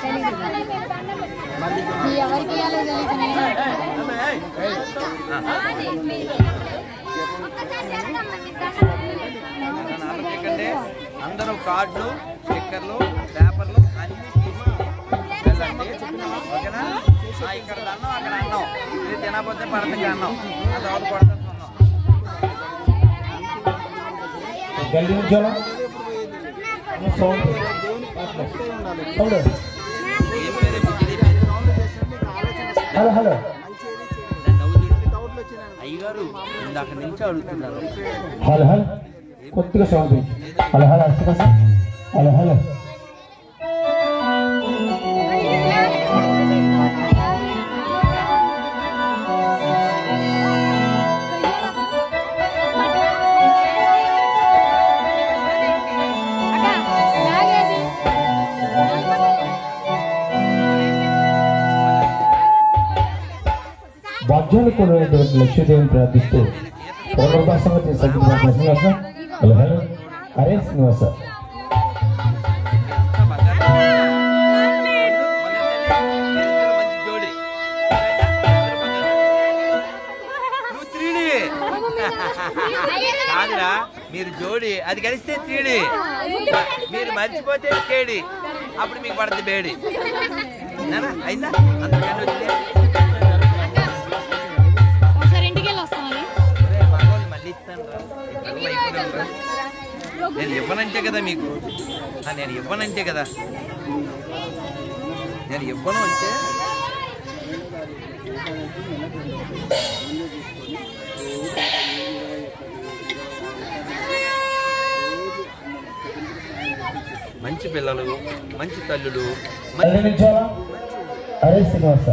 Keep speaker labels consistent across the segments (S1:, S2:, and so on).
S1: ఎవరికి ఇవ్వాలో తెలియదు
S2: ఎందుకంటే అందరూ కార్డులు స్టిక్కర్లు పేపర్లు అన్ని తీసి వెళ్ళండి ఓకేనా ఆ, ఇక్కడ అన్నం అక్కడ అన్నం ఇది తినకపోతే పడతకి అన్నం ఆ తర్వాత పడతా
S3: గల్లి నుంచోలా సౌండ్ సౌండ్
S2: ఏం పేరు బుద్ధి పేరు
S3: హలో హలో
S2: అయ్యగారు ఇందాక నుంచి అడుగుతున్నారు
S3: హలో హలో కొద్దిగా సౌండ్ పెంచు. హలో హలో అర్థం సార్ హలో హలో భాగ్యాన్ని కొనేటువంటి లక్ష్యదేవిని ప్రార్థిస్తూ పూర్వభాషంగా సంగీతం శ్రీనివాస హలో హలో అరే శ్రీనివాస
S2: మంచి జోడి నువ్వు త్రీడి కాదురా మీరు జోడి అది కలిస్తే త్రీడి మీరు మర్చిపోతే కేడి అప్పుడు మీకు పడుతుంది బేడి నానా, అయిందా అందుకని వచ్చింది
S1: ఒకసారి ఇంటికి వెళ్ళి వస్తామని
S2: ఒరే, మగవాళ్ళు మళ్ళీ ఇస్తాను రా. ఈ పిల్లలు అయిపోయినారు రా. నేను ఇవ్వనంటే కదా మీకు ఆ, నేను ఇవ్వనంటే కదా నేను ఇవ్వను అంటే మంచి పిల్లలు మంచి తల్లులు
S3: అరే
S2: మంచి
S3: నుంచోలా అరే శ్రీనివాస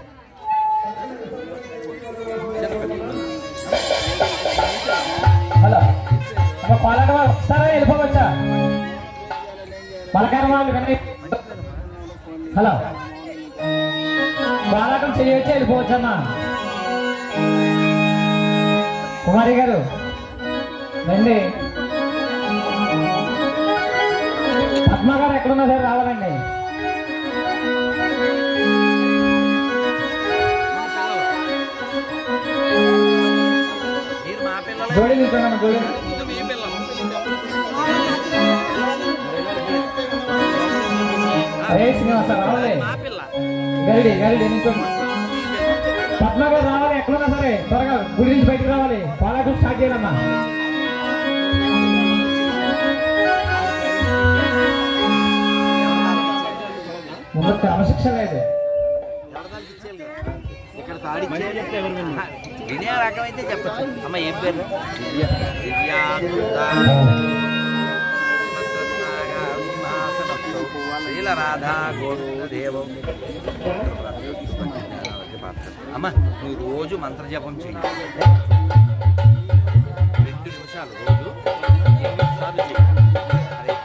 S3: హలో అమ్మ పాలక వాళ్ళు వస్తారా వెళ్ళిపోవచ్చా పలకార వాళ్ళు కానీ హలో బాలాటం చేయవచ్చా వెళ్ళిపోవచ్చమ్మా కుమారి గారు రండి పద్మ గారు ఎక్కడున్నా సరే రావాలండి
S2: మీరు మా పిల్లలే
S3: జోడి నిల్చోండి జోడి
S2: ముందు మీ పిల్లలు
S3: అరే శ్రీనివాస రావాలి
S2: మా పిల్ల
S3: గరిడి గరిడి నిల్చోండి పద్మ గారు రావాలి ఎక్కడున్నా సరే త్వరగా గుడి నుంచి బయటకు రావాలి పాలాటం స్టార్ట్ చేయాలమ్మా ముందు క్రమశిక్షణ లేదు
S2: ఇక్కడ తాడి వినే రకమైతే చెప్పచ్చు అమ్మ ఏం పేరు దివ్య దివ్యాంగుత శ్రీల రాధా గోవిందదేవం అమ్మ నువ్వు రోజు మంత్ర జపం చెయ్యి రెండు నిమిషాలు రోజు ఎనిమిది సార్లు చెయ్యి హరే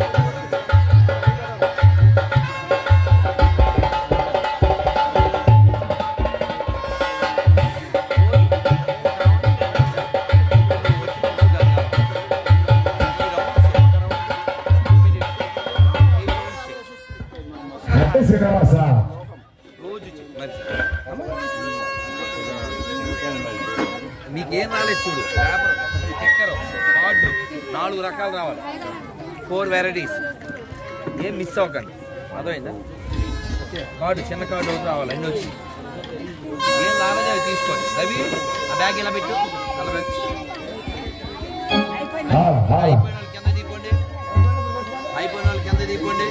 S3: అరే శ్రీనివాస
S2: రోజు చెయ్యి. మరి. మీకేం రాలేదు చూడు పేపర్ స్టిక్కర్ కార్డు నాలుగు రకాలు రావాలి ఫోర్ వెరైటీస్ ఏం మిస్ అవ్వకండి అర్థమైందా కార్డు చిన్న కార్డు ఒకటి రావాలి అన్నీ వచ్చి ఏం రాలేదో అవి తీసుకోండి రవి ఆ బ్యాగ్ ఇలా పెట్టు అలా పెట్టు
S3: హాల్ హాల్
S2: అయిపోయిన వాళ్ళు కింద తీసుకోండి అయిపోయిన వాళ్ళు కింద తీసుకోండి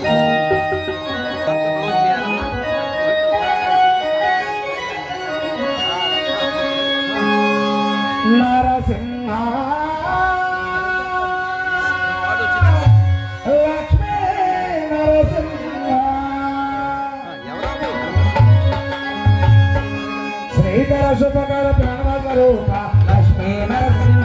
S2: అంత క్లోజ్ చేయాలమ్మా.
S3: నరసింహ
S2: కార్డు వచ్చిందా
S3: లక్ష్మీ నరసింహ
S2: ఎవరో
S3: శ్రీధర శుభకర ప్రణవస్వరూప లక్ష్మీ నరసింహ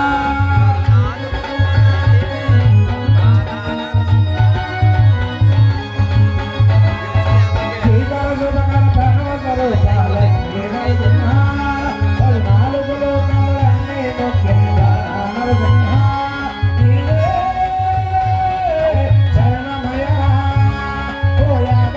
S3: శ్రీధర శుభకర ప్రణవస్వరూప లక్ష్మీ నరసింహ పల్నాలుగు లోకములన్నీ ముఖ్యంగా నరసింహ నీవే శరణమయ ఓ యా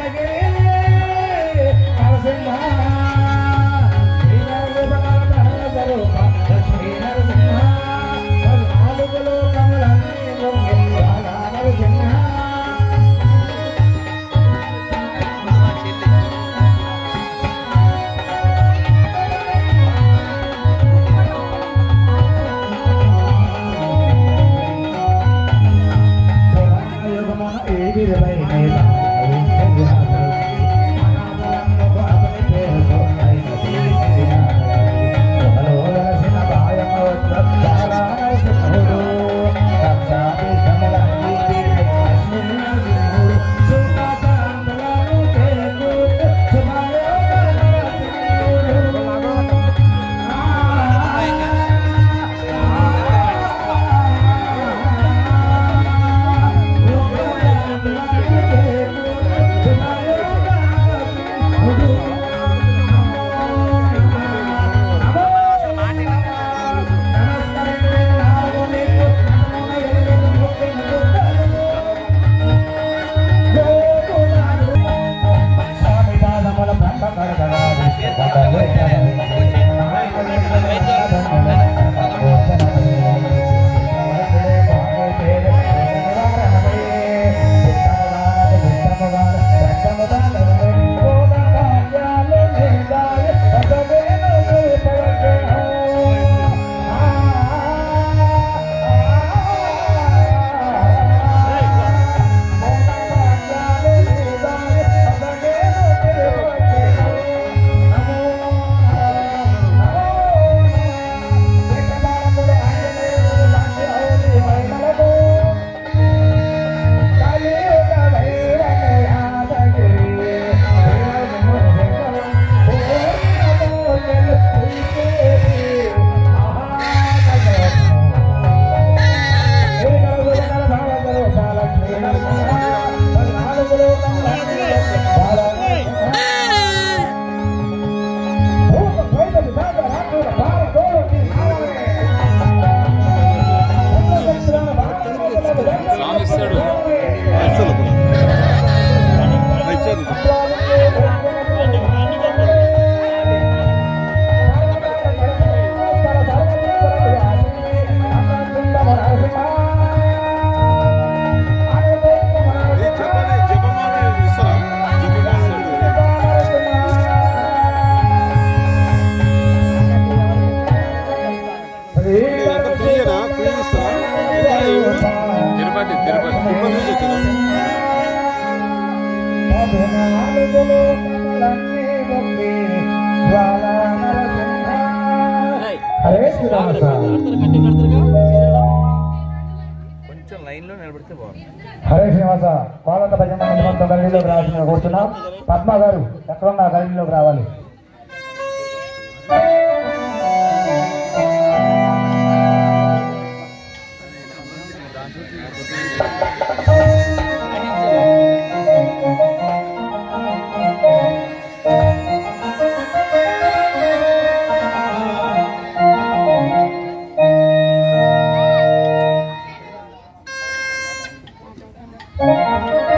S2: తిరుపతి తిరుపతి
S3: హరే శ్రీరామ
S2: కొంచెం లైన్ లో నిలబడితే బాగుంది
S3: హరే శ్రీనివాస కోలంత భజన మంది మొత్తం గల్లీలోకి రావాల్సిన కూర్చున్నాం పద్మ గారు ఎక్కడున్నా గల్లీలోకి రావాలి
S4: Thank